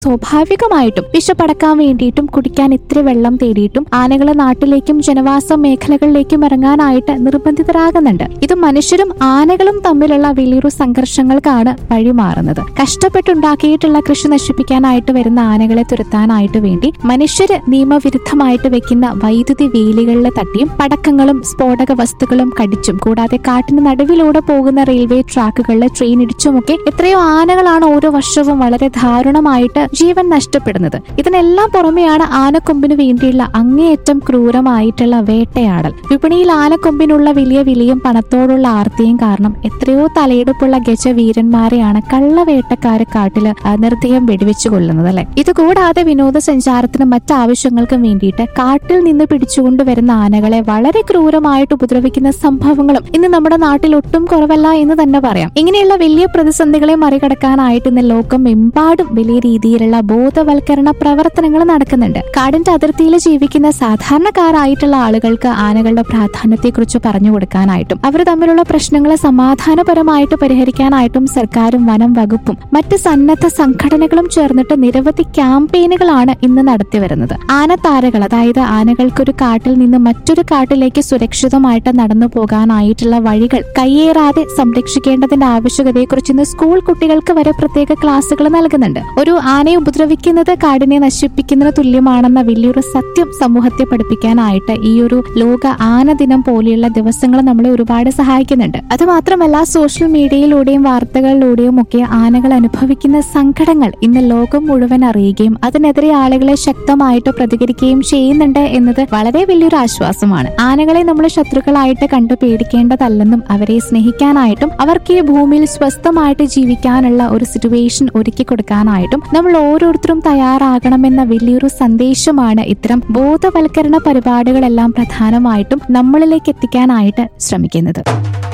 സ്വാഭാവികമായിട്ടും വിശപ്പടക്കാൻ വേണ്ടിയിട്ടും കുടിക്കാൻ ഇത്തിരി വെള്ളം തേടിയിട്ടും ആനകൾ നാട്ടിലേക്കും ജനവാസ മേഖലകളിലേക്കും ഇറങ്ങാനായിട്ട് നിർബന്ധിതരാകുന്നുണ്ട് ഇത് മനുഷ്യരും ആനകളും തമ്മിലുള്ള വലിയൊരു സംഘർഷങ്ങൾക്കാണ് വഴിമാറുന്നത് കഷ്ടപ്പെട്ടുണ്ടാക്കിയിട്ടുള്ള കൃഷി നശിപ്പിക്കാനായിട്ട് വരുന്ന ആനകളെ തുരത്താനായിട്ട് വേണ്ടി മനുഷ്യര് നിയമവിരുദ്ധമായിട്ട് വെക്കുന്ന വൈദ്യുതി വേലികളിൽ തട്ടിയും പടക്കങ്ങളും സ്ഫോടക വസ്തുക്കളും കടിച്ചും കൂടാതെ കാട്ടിന് നടുവിലൂടെ പോകുന്ന റെയിൽവേ ട്രാക്കുകളിൽ ട്രെയിൻ ഇടിച്ചുമൊക്കെ എത്രയോ ആനകളാണ് ഓരോ വർഷവും വളരെ ദാരുണമായിട്ട് ജീവൻ നഷ്ടപ്പെടുന്നത് ഇതിനെല്ലാം പുറമെയാണ് ആനക്കൊമ്പിന് വേണ്ടിയുള്ള അങ്ങേയറ്റം ക്രൂരമായിട്ടുള്ള വേട്ടയാടൽ വിപണിയിൽ ആനക്കൊമ്പിനുള്ള വലിയ വിലയും പണത്തോടുള്ള ആർത്തിയും കാരണം എത്രയോ തലയെടുപ്പുള്ള ഗജവീരന്മാരെയാണ് കള്ളവേട്ടക്കാര് കാട്ടില് ആ, നിർദ്ദയം വെടിവെച്ചു കൊല്ലുന്നത് അല്ലെ ഇതുകൂടാതെ വിനോദസഞ്ചാരത്തിനും മറ്റാവശ്യങ്ങൾക്കും വേണ്ടിയിട്ട് കാട്ടിൽ നിന്ന് പിടിച്ചുകൊണ്ടുവരുന്ന ആനകളെ വളരെ ക്രൂരമായിട്ട് ഉപദ്രവിക്കുന്ന സംഭവങ്ങളും ഇന്ന് നമ്മുടെ നാട്ടിൽ ഒട്ടും കുറവല്ല എന്ന് തന്നെ പറയാം ഇങ്ങനെയുള്ള വലിയ പ്രതിസന്ധികളെ മറികടക്കാനായിട്ട് ഇന്ന് ലോകമെമ്പാടും വലിയ രീതിയിലുള്ള ബോധവൽക്കരണ പ്രവർത്തനങ്ങൾ നടക്കുന്നുണ്ട് കാടിന്റെ അതിർത്തിയിൽ ജീവിക്കുന്ന സാധാരണക്കാരായിട്ടുള്ള ആളുകൾക്ക് ആനകളുടെ പ്രാധാന്യത്തെക്കുറിച്ച് പറഞ്ഞു കൊടുക്കാനായിട്ടും അവർ തമ്മിലുള്ള പ്രശ്നങ്ങളെ സമാധാനപരമായിട്ട് പരിഹരിക്കാനായിട്ടും സർക്കാരും വനം വകുപ്പും മറ്റ് സന്നദ്ധ സംഘടനകളും ചേർന്നിട്ട് നിരവധി ക്യാമ്പയിനുകളാണ് ഇന്ന് നടത്തി വരുന്നത് ആനത്താരകൾ അതായത് ആനകൾക്കൊരു കാട്ടിൽ നിന്ന് മറ്റൊരു കാട്ടിലേക്ക് സുരക്ഷിതമായിട്ട് നടന്നു പോകാനായിട്ടുള്ള വഴികൾ കയ്യേറാതെ സംരക്ഷിക്കേണ്ടതിന്റെ ആവശ്യകതയെക്കുറിച്ച് ഇന്ന് സ്കൂൾ കുട്ടികൾക്ക് വരെ പ്രത്യേക ക്ലാസുകൾ നൽകുന്നുണ്ട് ഒരു ആനയെ ഉപദ്രവിക്കുന്നത് കാടിനെ നശിപ്പിക്കുന്നതിന് തുല്യമാണെന്ന വലിയൊരു സത്യം സമൂഹത്തെ പഠിപ്പിക്കാനായിട്ട് ഈ ഒരു ലോക ആന ദിനം പോലെയുള്ള ദിവസങ്ങൾ നമ്മളെ ഒരുപാട് സഹായിക്കുന്നുണ്ട് അത് മാത്രമല്ല സോഷ്യൽ മീഡിയയിലൂടെയും വാർത്തകളിലൂടെയും ഒക്കെ ആനകൾ അനുഭവിക്കുന്ന സങ്കടങ്ങൾ ഇന്ന് ലോകം മുഴുവൻ അറിയുകയും അതിനെതിരെ ആളുകളെ ശക്തമായിട്ട് പ്രതികരിക്കുകയും ചെയ്യുന്നുണ്ട് എന്നത് വളരെ വലിയൊരു ആശ്വാസമാണ് ആനകളെ നമ്മൾ ശത്രുക്കളായിട്ട് കണ്ടു പേടിക്കേണ്ടതല്ലെന്നും അവരെ സ്നേഹിക്കാനായിട്ടും അവർക്ക് ഈ ഭൂമിയിൽ സ്വസ്ഥമായിട്ട് ജീവിക്കാനുള്ള ഒരു സിറ്റുവേഷൻ ഒരുക്കി കൊടുക്കാനായിട്ടും നമ്മൾ ഓരോരുത്തരും തയ്യാറാകണമെന്ന വലിയൊരു സന്ദേശമാണ് ഇത്തരം ബോധവൽക്കരണ പരിപാടികളെല്ലാം പ്രധാനമായിട്ടും നമ്മളിലേക്ക് എത്തിക്കാനായിട്ട് ശ്രമിക്കുന്നത്